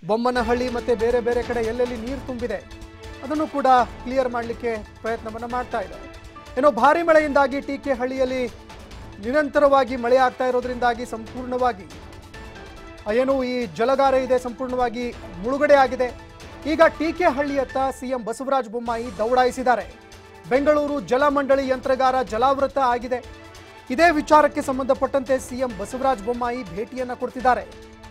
ಬೊಮ್ಮನಹಳ್ಳಿ ಮತ್ತೆ ಬೇರೆ ಬೇರೆ ಕಡೆ ಎಲ್ಲೆಲ್ಲಿ ನೀರು ತುಂಬಿದೆ ಅದನ್ನು ಕೂಡ ಕ್ಲಿಯರ್ ಮಾಡಲಿಕ್ಕೆ ಪ್ರಯತ್ನವನ್ನ ಮಾಡ್ತಾ ಇದೆ ಏನೋ ಭಾರಿ ಮಳೆಯಿಂದಾಗಿ ಟೀಕೆ ಹಳ್ಳಿಯಲ್ಲಿ ನಿರಂತರವಾಗಿ ಮಳೆ ಆಗ್ತಾ ಇರೋದ್ರಿಂದಾಗಿ ಸಂಪೂರ್ಣವಾಗಿ ಏನು ಈ ಜಲಗಾರ ಇದೆ ಸಂಪೂರ್ಣವಾಗಿ ಮುಳುಗಡೆ ಆಗಿದೆ ಈಗ ಟೀಕೆ ಹಳ್ಳಿಯತ್ತ ಸಿಎಂ ಬಸವರಾಜ ಬೊಮ್ಮಾಯಿ ದೌಡಾಯಿಸಿದ್ದಾರೆ ಬೆಂಗಳೂರು ಜಲಮಂಡಳಿ ಯಂತ್ರಗಾರ ಜಲಾವೃತ ಆಗಿದೆ ಇದೇ ವಿಚಾರಕ್ಕೆ ಸಂಬಂಧಪಟ್ಟಂತೆ ಸಿಎಂ ಬಸವರಾಜ ಬೊಮ್ಮಾಯಿ ಭೇಟಿಯನ್ನ ಕೊಡ್ತಿದ್ದಾರೆ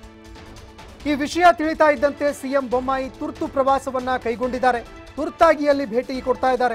ಈ ವಿಷಯ ತಿಳಿತಾ ಇದ್ದಂತೆ ಸಿಎಂ ಬೊಮ್ಮಾಯಿ ತುರ್ತು ಪ್ರವಾಸವನ್ನ ಕೈಗೊಂಡಿದ್ದಾರೆ ತುರ್ತಾಗಿ ಅಲ್ಲಿ ಭೇಟಿ ಕೊಡ್ತಾ ಇದ್ದಾರೆ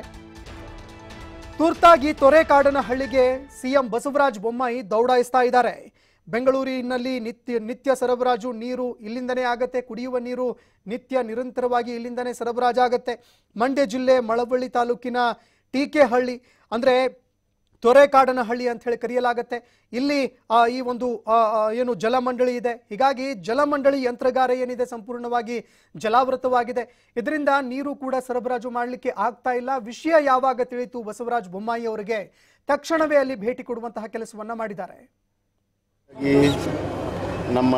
ತುರ್ತಾಗಿ ತೊರೆಕಾಡನ ಹಳ್ಳಿಗೆ ಸಿಎಂ ಬಸವರಾಜ ಬೊಮ್ಮಾಯಿ ದೌಡಾಯಿಸ್ತಾ ಇದ್ದಾರೆ ಬೆಂಗಳೂರಿನಲ್ಲಿ ನಿತ್ಯ ನಿತ್ಯ ಸರಬರಾಜು ನೀರು ಇಲ್ಲಿಂದನೇ ಆಗತ್ತೆ ಕುಡಿಯುವ ನೀರು ನಿತ್ಯ ನಿರಂತರವಾಗಿ ಇಲ್ಲಿಂದನೇ ಸರಬರಾಜಾಗತ್ತೆ ಮಂಡ್ಯ ಜಿಲ್ಲೆ ಮಳವಳ್ಳಿ ತಾಲೂಕಿನ ಟೀಕೆಹಳ್ಳಿ ಅಂದರೆ ತೊರೆಕಾಡನಹಳ್ಳಿ ಅಂತ ಹೇಳಿ ಕರೆಯಲಾಗತ್ತೆ ಇಲ್ಲಿ ಆ, ಈ ಒಂದು ಆ, ಆ, ಏನು ಜಲಮಂಡಳಿ ಇದೆ ಹೀಗಾಗಿ ಜಲಮಂಡಳಿ ಯಂತ್ರಗಾರ ಏನಿದೆ ಸಂಪೂರ್ಣವಾಗಿ ಜಲಾವೃತವಾಗಿದೆ ಇದರಿಂದ ನೀರು ಕೂಡ ಸರಬರಾಜು ಮಾಡಲಿಕ್ಕೆ ಆಗ್ತಾ ಇಲ್ಲ ವಿಷಯ ಯಾವಾಗ ತಿಳಿಯಿತು ಬಸವರಾಜ ಬೊಮ್ಮಾಯಿ ಅವರಿಗೆ ತಕ್ಷಣವೇ ಅಲ್ಲಿ ಭೇಟಿ ಕೊಡುವಂತಹ ಕೆಲಸವನ್ನ ಮಾಡಿದ್ದಾರೆ ಈ ನಮ್ಮ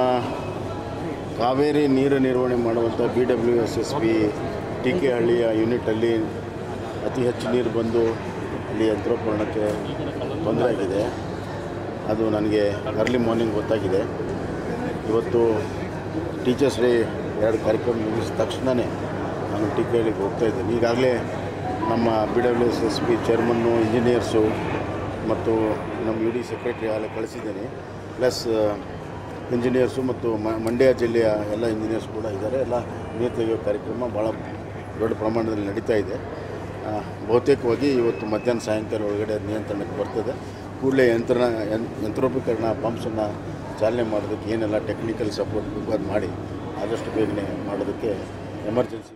ಕಾವೇರಿ ನೀರು ನಿರ್ವಹಣೆ ಮಾಡುವಂಥ B W S S P T K ಹಳ್ಳಿಯ ಯೂನಿಟಲ್ಲಿ ಅತಿ ಹೆಚ್ಚು ನೀರು ಬಂದು ಅಲ್ಲಿ ಯಂತ್ರೋಪಕರಣಕ್ಕೆ ತೊಂದರೆ ಆಗಿದೆ ಅದು ನನಗೆ ಅರ್ಲಿ ಮಾರ್ನಿಂಗ್ ಗೊತ್ತಾಗಿದೆ ಇವತ್ತು ಟೀಚರ್ಸ್ ಡೇ ಎರಡು ಕಾರ್ಯಕ್ರಮ ಮುಗಿಸಿದ ತಕ್ಷಣವೇ ನಾನು ಟಿ ಕೆ ಹಳ್ಳಿಗೆ ಹೋಗ್ತಾ ಇದ್ದೀನಿ ಈಗಾಗಲೇ ನಮ್ಮ B W S S P chairman engineers ಮತ್ತು ನಮ್ಮ ಯು ಡಿ ಸೆಕ್ರೆಟರಿ ಎಲ್ಲ ಕಳಿಸಿದ್ದೀನಿ ಪ್ಲಸ್ ಇಂಜಿನಿಯರ್ಸು ಮತ್ತು ಮ- ಮಂಡ್ಯ ಜಿಲ್ಲೆಯ ಎಲ್ಲ ಇಂಜಿನಿಯರ್ಸ್ ಕೂಡ ಇದ್ದಾರೆ ಎಲ್ಲ ನೀರು ತೆಗೆಯೋ ಕಾರ್ಯಕ್ರಮ ಭಾಳ ದೊಡ್ಡ ಪ್ರಮಾಣದಲ್ಲಿ ನಡೀತಾ ಇದೆ ಆ, ಬಹುತೇಕವಾಗಿ ಇವತ್ತು ಮಧ್ಯಾಹ್ನ ಸಾಯಂಕಾಲ ಒಳಗಡೆ ಅದು ನಿಯಂತ್ರಣಕ್ಕೆ ಬರ್ತದೆ ಕೂಡಲೇ ಯಂತ್ರ ಯಂ- ಯಂತ್ರೋಪಕರಣ ಪಂಪ್ಸನ್ನು ಚಾಲನೆ ಮಾಡೋದಕ್ಕೆ ಏನೆಲ್ಲ ಟೆಕ್ನಿಕಲ್ ಸಪೋರ್ಟ್ ಬೇಕು ಅದು ಮಾಡಿ ಆದಷ್ಟು ಬೇಗನೆ ಮಾಡೋದಕ್ಕೆ ಎಮರ್ಜೆನ್ಸಿ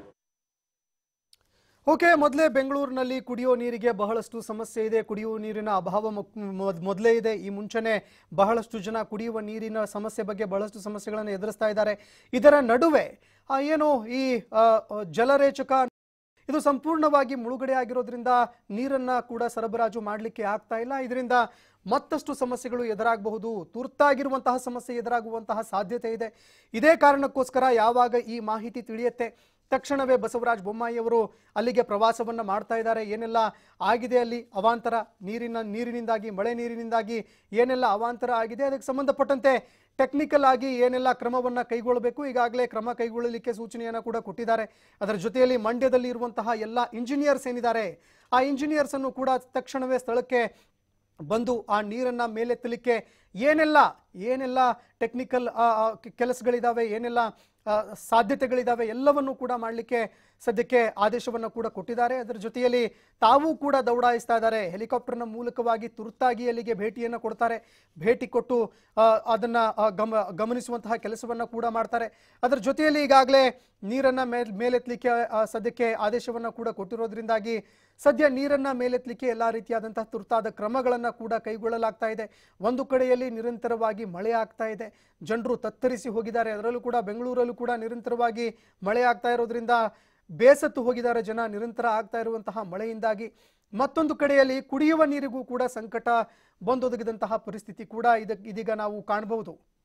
ಓಕೆ ಮೊದಲೇ ಬೆಂಗಳೂರಿನಲ್ಲಿ ಕುಡಿಯೋ ನೀರಿಗೆ ಬಹಳಷ್ಟು ಸಮಸ್ಯೆ ಇದೆ ಕುಡಿಯುವ ನೀರಿನ ಅಭಾವ ಮೊದಲೇ ಇದೆ ಈ ಮುಂಚೆನೆ ಬಹಳಷ್ಟು ಜನ ಕುಡಿಯುವ ನೀರಿನ ಸಮಸ್ಯೆ ಬಗ್ಗೆ ಬಹಳಷ್ಟು ಸಮಸ್ಯೆಗಳನ್ನು ಎದುರಿಸ್ತಾ ಇದ್ದಾರೆ ಇದರ ನಡುವೆ ಆ, ಏನು ಈ ಆ, ಆ, ಜಲರೇಚಕ ಇದು ಸಂಪೂರ್ಣವಾಗಿ ಮುಳುಗಡೆ ಆಗಿರೋದ್ರಿಂದ ನೀರನ್ನ ಕೂಡ ಸರಬರಾಜು ಮಾಡಲಿಕ್ಕೆ ಆಗ್ತಾ ಇಲ್ಲ ಇದರಿಂದ ಮತ್ತಷ್ಟು ಸಮಸ್ಯೆಗಳು ಎದುರಾಗಬಹುದು ತುರ್ತಾಗಿರುವಂತಹ ಸಮಸ್ಯೆ ಎದುರಾಗುವಂತಹ ಸಾಧ್ಯತೆ ಇದೆ ಇದೇ ಕಾರಣಕ್ಕೋಸ್ಕರ ಯಾವಾಗ ಈ ಮಾಹಿತಿ ತಿಳಿಯುತ್ತೆ ತಕ್ಷಣವೇ ಬಸವರಾಜ ಬೊಮ್ಮಾಯಿ ಅವರು ಅಲ್ಲಿಗೆ ಪ್ರವಾಸವನ್ನ ಮಾಡ್ತಾ ಇದ್ದಾರೆ ಏನೆಲ್ಲ ಆಗಿದೆ ಅಲ್ಲಿ ಅವಾಂತರ ನೀರಿನ ನೀರಿನಿಂದಾಗಿ ಮಳೆ ನೀರಿನಿಂದಾಗಿ ಏನೆಲ್ಲ ಅವಾಂತರ ಆಗಿದೆ ಅದಕ್ಕೆ ಸಂಬಂಧಪಟ್ಟಂತೆ ಟೆಕ್ನಿಕಲ್ ಆಗಿ ಏನೆಲ್ಲ ಕ್ರಮವನ್ನ ಕೈಗೊಳ್ಳಬೇಕು ಈಗಾಗಲೇ ಕ್ರಮ ಕೈಗೊಳ್ಳಲಿಕ್ಕೆ ಸೂಚನೆಯನ್ನ ಕೂಡ ಕೊಟ್ಟಿದ್ದಾರೆ ಅದರ ಜೊತೆಯಲ್ಲಿ ಮಂಡ್ಯದಲ್ಲಿ ಇರುವಂತಹ ಎಲ್ಲ ಇಂಜಿನಿಯರ್ಸ್ ಏನಿದ್ದಾರೆ ಆ ಇಂಜಿನಿಯರ್ಸ್ ಅನ್ನು ಕೂಡ ತಕ್ಷಣವೇ ಸ್ಥಳಕ್ಕೆ ಬಂದು ಆ ನೀರನ್ನ ಮೇಲೆತ್ತಲಿಕ್ಕೆ ಏನೆಲ್ಲ ಏನೆಲ್ಲ ಟೆಕ್ನಿಕಲ್ ಕೆಲಸಗಳಿದಾವೆ ಏನೆಲ್ಲ ಆ, ಸಾಧ್ಯತೆಗಳಿದಾವೆ ಎಲ್ಲವನ್ನು ಕೂಡ ಮಾಡಲಿಕ್ಕೆ ಸದ್ಯಕ್ಕೆ ಆದೇಶವನ್ನು ಕೂಡ ಕೊಟ್ಟಿದ್ದಾರೆ ಅದರ ಜೊತೆಯಲ್ಲಿ ತಾವು ಕೂಡ ದೌಡಾಯಿಸ್ತಾ ಇದ್ದಾರೆ ಹೆಲಿಕಾಪ್ಟರ್ನ ಮೂಲಕವಾಗಿ ತುರ್ತಾಗಿ ಅಲ್ಲಿಗೆ ಭೇಟಿಯನ್ನು ಕೊಡ್ತಾರೆ ಭೇಟಿ ಕೊಟ್ಟು ಆ, ಅದನ್ನ ಆ, ಗಮ ಗಮನಿಸುವಂತಹ ಕೆಲಸವನ್ನ ಕೂಡ ಮಾಡ್ತಾರೆ ಅದರ ಜೊತೆಯಲ್ಲಿ ಈಗಾಗಲೇ ನೀರನ್ನ ಮೇಲ್ ಮೇಲೆತ್ತಲಿಕ್ಕೆ ಆ, ಸದ್ಯಕ್ಕೆ ಆದೇಶವನ್ನ ಕೂಡ ಕೊಟ್ಟಿರೋದ್ರಿಂದಾಗಿ ಸದ್ಯ ನೀರನ್ನ ಮೇಲೆತ್ತಲಿಕ್ಕೆ ಎಲ್ಲಾ ರೀತಿಯಾದಂತಹ ತುರ್ತಾದ ಕ್ರಮಗಳನ್ನ ಕೂಡ ಕೈಗೊಳ್ಳಲಾಗ್ತಾ ಇದೆ ಒಂದು ಕಡೆಯಲ್ಲಿ ನಿರಂತರವಾಗಿ ಮಳೆ ಆಗ್ತಾ ಇದೆ ಜನರು ತತ್ತರಿಸಿ ಹೋಗಿದ್ದಾರೆ ಅದರಲ್ಲೂ ಕೂಡ ಬೆಂಗಳೂರಲ್ಲೂ ಕೂಡ ನಿರಂತರವಾಗಿ ಮಳೆ ಆಗ್ತಾ ಇರೋದ್ರಿಂದ ಬೇಸತ್ತು ಹೋಗಿದ್ದಾರೆ ಜನ ನಿರಂತರ ಆಗ್ತಾ ಇರುವಂತಹ ಮಳೆಯಿಂದಾಗಿ ಮತ್ತೊಂದು ಕಡೆಯಲ್ಲಿ ಕುಡಿಯುವ ನೀರಿಗೂ ಕೂಡ ಸಂಕಟ ಬಂದೊದಗಿದಂತಹ ಪರಿಸ್ಥಿತಿ ಕೂಡ ಇದಕ್ ಇದೀಗ ನಾವು ಕಾಣಬಹುದು